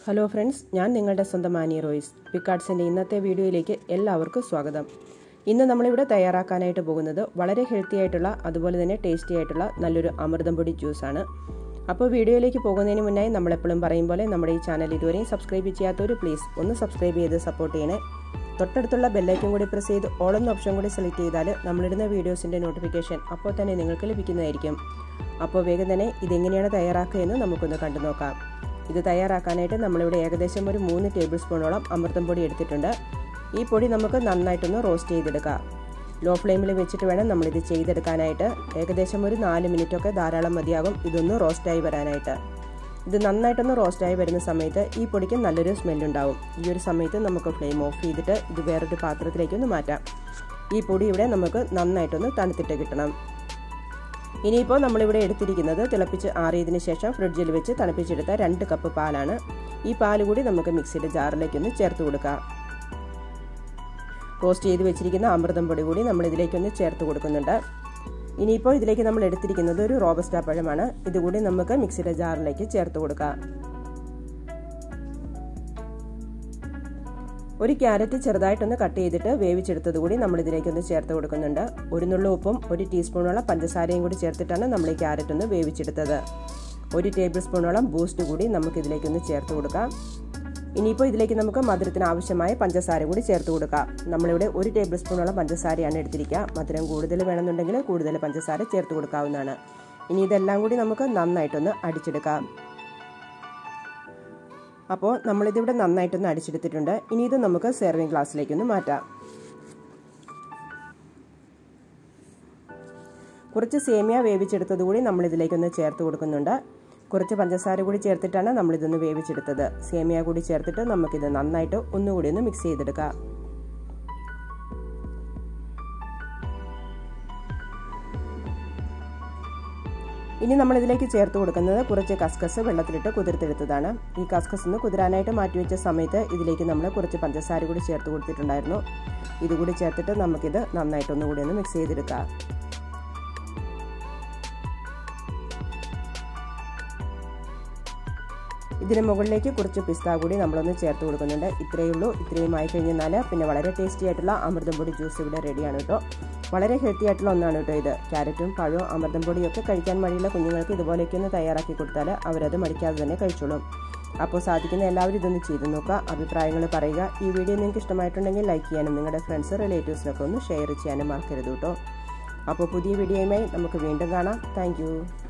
hello friends ഞാൻ നിങ്ങളുടെ സ്വന്തം ആനി റോയ്സ് പിക്കാർട്സിൻ്റെ ഇന്നത്തെ വീഡിയോയിലേക്ക് എല്ലാവർക്കും സ്വാഗതം ഇന്ന് നമ്മളിവിടെ തയ്യാറാക്കാനായിട്ട് പോകുന്നത് വളരെ ഹെൽത്തി ആയിട്ടുള്ള അതുപോലെ തന്നെ ടേസ്റ്റി ആയിട്ടുള്ള നല്ലൊരു അമൃതം പൊടി ജ്യൂസാണ് അപ്പോൾ വീഡിയോയിലേക്ക് പോകുന്നതിന് മുന്നായി നമ്മളെപ്പോഴും പറയും പോലെ നമ്മുടെ ഈ ചാനൽ ഇതുവരെയും സബ്സ്ക്രൈബ് ചെയ്യാത്തവർ പ്ലീസ് ഒന്ന് സബ്സ്ക്രൈബ് ചെയ്ത് സപ്പോർട്ട് ചെയ്യണേ തൊട്ടടുത്തുള്ള ബെല്ലൈക്കും കൂടി പ്രസ് ചെയ്ത് ഓളെന്ന ഓപ്ഷൻ കൂടി സെലക്ട് ചെയ്താൽ നമ്മളിടുന്ന വീഡിയോസിൻ്റെ നോട്ടിഫിക്കേഷൻ അപ്പോൾ തന്നെ നിങ്ങൾക്ക് ലഭിക്കുന്നതായിരിക്കും അപ്പോൾ വേഗം തന്നെ ഇതെങ്ങനെയാണ് തയ്യാറാക്കുക എന്ന് നമുക്കൊന്ന് കണ്ടു നോക്കാം ഇത് തയ്യാറാക്കാനായിട്ട് നമ്മളിവിടെ ഏകദേശം ഒരു മൂന്ന് ടേബിൾ സ്പൂണോളം അമൃതം പൊടി എടുത്തിട്ടുണ്ട് ഈ പൊടി നമുക്ക് നന്നായിട്ടൊന്ന് റോസ്റ്റ് ചെയ്തെടുക്കാം ലോ ഫ്ലെയിമിൽ വെച്ചിട്ട് വേണം നമ്മളിത് ചെയ്തെടുക്കാനായിട്ട് ഏകദേശം ഒരു നാല് മിനിറ്റൊക്കെ ധാരാളം മതിയാകും ഇതൊന്ന് റോസ്റ്റായി വരാനായിട്ട് ഇത് നന്നായിട്ടൊന്ന് റോസ്റ്റായി വരുന്ന സമയത്ത് ഈ പൊടിക്ക് നല്ലൊരു സ്മെല്ലുണ്ടാവും ഈ ഒരു സമയത്ത് നമുക്ക് ഫ്ലെയിം ഓഫ് ചെയ്തിട്ട് ഇത് വേറൊരു പാത്രത്തിലേക്കൊന്ന് മാറ്റാം ഈ പൊടി ഇവിടെ നമുക്ക് നന്നായിട്ടൊന്ന് തണുത്തിട്ട് കിട്ടണം ഇനിയിപ്പോൾ നമ്മളിവിടെ എടുത്തിരിക്കുന്നത് തിളപ്പിച്ച് ആറിയതിന് ശേഷം ഫ്രിഡ്ജിൽ വെച്ച് തണുപ്പിച്ചെടുത്ത രണ്ട് കപ്പ് പാലാണ് ഈ പാൽ കൂടി നമുക്ക് മിക്സിയുടെ ജാറിലേക്കൊന്ന് ചേർത്ത് കൊടുക്കാം റോസ്റ്റ് ചെയ്ത് വെച്ചിരിക്കുന്ന അമൃതം പൊടി കൂടി നമ്മൾ ഇതിലേക്കൊന്ന് ചേർത്ത് കൊടുക്കുന്നുണ്ട് ഇനിയിപ്പോൾ ഇതിലേക്ക് നമ്മൾ എടുത്തിരിക്കുന്നത് ഒരു റോബസ്റ്റ പഴമാണ് ഇതുകൂടി നമുക്ക് മിക്സിയുടെ ജാറിലേക്ക് ചേർത്ത് കൊടുക്കാം ഒരു ക്യാരറ്റ് ചെറുതായിട്ടൊന്ന് കട്ട് ചെയ്തിട്ട് വേവിച്ചെടുത്തത് കൂടി നമ്മൾ ഇതിലേക്കൊന്ന് ചേർത്ത് കൊടുക്കുന്നുണ്ട് ഒരു നുള്ള ഉപ്പും ഒരു ടീസ്പൂണോളം പഞ്ചസാരയും കൂടി ചേർത്തിട്ടാണ് നമ്മൾ ഈ ക്യാരറ്റ് ഒന്ന് വേവിച്ചെടുത്തത് ഒരു ടേബിൾ സ്പൂണോളം ബൂസ്റ്റ് കൂടി നമുക്ക് ഇതിലേക്കൊന്ന് ചേർത്ത് കൊടുക്കാം ഇനിയിപ്പോൾ ഇതിലേക്ക് നമുക്ക് മധുരത്തിന് ആവശ്യമായ പഞ്ചസാര കൂടി ചേർത്ത് കൊടുക്കാം നമ്മളിവിടെ ഒരു ടേബിൾ സ്പൂണോളം പഞ്ചസാരയാണ് എടുത്തിരിക്കുക മധുരം കൂടുതൽ വേണമെന്നുണ്ടെങ്കിൽ കൂടുതൽ പഞ്ചസാര ചേർത്ത് കൊടുക്കാവുന്നതാണ് ഇനി ഇതെല്ലാം കൂടി നമുക്ക് നന്നായിട്ടൊന്ന് അടിച്ചെടുക്കാം അപ്പോൾ നമ്മളിതിവിടെ നന്നായിട്ടൊന്ന് അടിച്ചെടുത്തിട്ടുണ്ട് ഇനി ഇത് നമുക്ക് സെർവിങ് ഗ്ലാസ്സിലേക്കൊന്ന് മാറ്റാം കുറച്ച് സേമിയ വേവിച്ചെടുത്തത് കൂടി നമ്മൾ ഇതിലേക്കൊന്ന് ചേർത്ത് കൊടുക്കുന്നുണ്ട് കുറച്ച് പഞ്ചസാര കൂടി ചേർത്തിട്ടാണ് നമ്മളിതൊന്ന് വേവിച്ചെടുത്തത് സേമിയ കൂടി ചേർത്തിട്ട് നമുക്കിത് നന്നായിട്ട് ഒന്നുകൂടി ഒന്ന് മിക്സ് ചെയ്തെടുക്കാം ഇനി നമ്മൾ ഇതിലേക്ക് ചേർത്ത് കൊടുക്കുന്നത് കുറച്ച് കസ്കസ് വെള്ളത്തിലിട്ട് കുതിർത്തെടുത്തതാണ് ഈ കസ്കസ് ഒന്ന് കുതിരാനായിട്ട് മാറ്റിവെച്ച സമയത്ത് ഇതിലേക്ക് നമ്മൾ കുറച്ച് പഞ്ചസാര കൂടി ചേർത്ത് കൊടുത്തിട്ടുണ്ടായിരുന്നു ഇതുകൂടി ചേർത്തിട്ട് നമുക്കിത് നന്നായിട്ടൊന്നുകൂടി ഒന്ന് മിക്സ് ചെയ്തെടുക്കാം ഇതിന് മുകളിലേക്ക് കുറച്ച് പിസ്ത കൂടി നമ്മളൊന്ന് ചേർത്ത് കൊടുക്കുന്നുണ്ട് ഇത്രയേ ഉള്ളൂ ഇത്രയും ആയി കഴിഞ്ഞാൽ പിന്നെ വളരെ ടേസ്റ്റി ആയിട്ടുള്ള അമൃതം പൊടി ജ്യൂസ് ഇവിടെ റെഡിയാണ് കേട്ടോ വളരെ ഹെൽത്തി ആയിട്ടുള്ള ഒന്നാണ് കേട്ടോ ഇത് ക്യാരറ്റും പഴവും അമൃതം പൊടിയും ഒക്കെ കഴിക്കാൻ മടിയുള്ള കുഞ്ഞുങ്ങൾക്ക് ഇതുപോലെയൊക്കെ ഒന്ന് തയ്യാറാക്കി കൊടുത്താൽ അവരത് മടിക്കാതെ തന്നെ കഴിച്ചോളും അപ്പോൾ സാധിക്കുന്ന എല്ലാവരും ഇതൊന്ന് ചെയ്ത് നോക്കുക അഭിപ്രായങ്ങൾ പറയുക ഈ വീഡിയോ നിങ്ങൾക്ക് ഇഷ്ടമായിട്ടുണ്ടെങ്കിൽ ലൈക്ക് ചെയ്യാനും നിങ്ങളുടെ ഫ്രണ്ട്സ് റിലേറ്റീവ്സിനൊക്കെ ഒന്ന് ഷെയർ ചെയ്യാനും മറക്കരുത് കേട്ടോ അപ്പോൾ പുതിയ വീഡിയോയുമായി നമുക്ക് വീണ്ടും കാണാം താങ്ക്